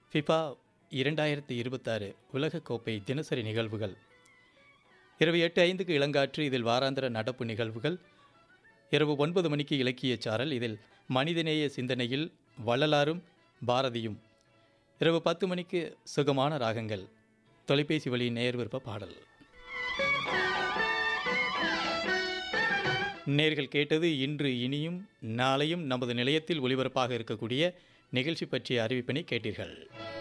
FIFA இரண்டாயிரத்தி இருபத்தாறு உலகக்கோப்பை தினசரி நிகழ்வுகள் இரவு எட்டு ஐந்துக்கு இளங்காற்று இதில் வாராந்திர நடப்பு நிகழ்வுகள் இரவு ஒன்பது மணிக்கு இலக்கிய சாரல் இதில் மனிதநேய சிந்தனையில் வள்ளலாரும் பாரதியும் இரவு பத்து மணிக்கு சுகமான ராகங்கள் தொலைபேசி வழி நேர் விருப்ப பாடல் நேர்கள் கேட்டது இன்று இனியும் நாளையும் நமது நிலையத்தில் ஒளிபரப்பாக இருக்கக்கூடிய நிகழ்ச்சி பற்றிய அறிவிப்பினை கேட்டீர்கள்